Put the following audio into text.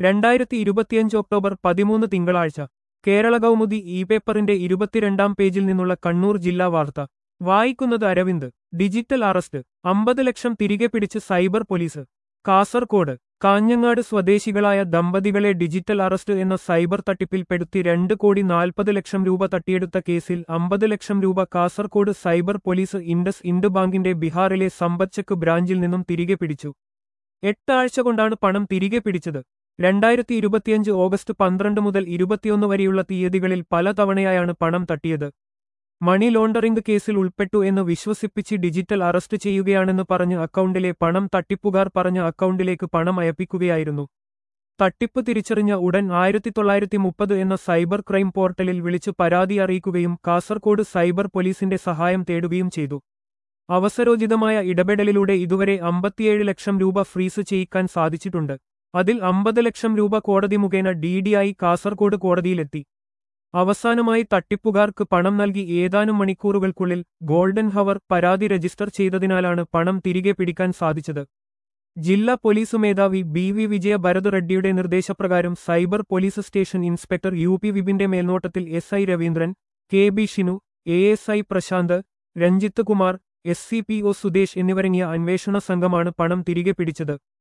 രണ്ടായിരത്തി ഇരുപത്തിയഞ്ച് ഒക്ടോബർ പതിമൂന്ന് തിങ്കളാഴ്ച കേരള കൗമുദി ഇ പേപ്പറിന്റെ ഇരുപത്തിരണ്ടാം പേജിൽ നിന്നുള്ള കണ്ണൂർ ജില്ലാ വാർത്ത വായിക്കുന്നത് അരവിന്ദ് ഡിജിറ്റൽ അറസ്റ്റ് അമ്പത് ലക്ഷം തിരികെ പിടിച്ച് സൈബർ പോലീസ് കാസർകോട് കാഞ്ഞങ്ങാട് സ്വദേശികളായ ദമ്പതികളെ ഡിജിറ്റൽ അറസ്റ്റ് എന്ന സൈബർ തട്ടിപ്പിൽപ്പെടുത്തി രണ്ട് കോടി നാൽപ്പത് ലക്ഷം രൂപ തട്ടിയെടുത്ത കേസിൽ അമ്പത് ലക്ഷം രൂപ കാസർകോട് സൈബർ പോലീസ് ഇൻഡസ് ഇൻഡ് ബാങ്കിന്റെ ബീഹാറിലെ സമ്പത്ചക്ക് ബ്രാഞ്ചിൽ നിന്നും തിരികെ പിടിച്ചു എട്ടാഴ്ച കൊണ്ടാണ് പണം തിരികെ പിടിച്ചത് രണ്ടായിരത്തി ഇരുപത്തിയഞ്ച് ഓഗസ്റ്റ് പന്ത്രണ്ട് മുതൽ ഇരുപത്തിയൊന്ന് വരെയുള്ള തീയതികളിൽ പലതവണയായാണ് പണം തട്ടിയത് മണി ലോണ്ടറിംഗ് കേസിൽ ഉൾപ്പെട്ടു എന്ന് വിശ്വസിപ്പിച്ച് ഡിജിറ്റൽ അറസ്റ്റ് ചെയ്യുകയാണെന്ന് പറഞ്ഞ് അക്കൗണ്ടിലെ പണം തട്ടിപ്പുകാർ പറഞ്ഞ അക്കൗണ്ടിലേക്ക് പണം അയപ്പിക്കുകയായിരുന്നു തട്ടിപ്പ് തിരിച്ചറിഞ്ഞ ഉടൻ ആയിരത്തി തൊള്ളായിരത്തി മുപ്പത് എന്ന സൈബർ ക്രൈം പോർട്ടലിൽ വിളിച്ച് പരാതി അറിയിക്കുകയും കാസർകോട് സൈബർ പോലീസിന്റെ സഹായം തേടുകയും ചെയ്തു അവസരോചിതമായ ഇടപെടലിലൂടെ ഇതുവരെ അമ്പത്തിയേഴ് ലക്ഷം രൂപ ഫ്രീസ് ചെയ്യിക്കാൻ സാധിച്ചിട്ടുണ്ട് അതിൽ അമ്പത് ലക്ഷം രൂപ കോടതി മുഖേന ഡി ഡി ആയി കാസർകോട് കോടതിയിലെത്തി അവസാനമായി തട്ടിപ്പുകാർക്ക് പണം നൽകി ഏതാനും മണിക്കൂറുകൾക്കുള്ളിൽ ഗോൾഡൻ ഹവർ പരാതി രജിസ്റ്റർ ചെയ്തതിനാലാണ് പണം തിരികെ പിടിക്കാൻ സാധിച്ചത് ജില്ലാ പോലീസ് മേധാവി ബി വി വിജയ ഭരത് റെഡ്ഡിയുടെ നിർദ്ദേശപ്രകാരം cyber police station inspector U P വിപിന്റെ മേൽനോട്ടത്തിൽ S I Raveendran K B Shinu A S I Prashanth Ranjith Kumar S C P O Sudesh എന്നിവരങ്ങിയ അന്വേഷണ സംഘമാണ് പണം തിരികെ പിടിച്ചത്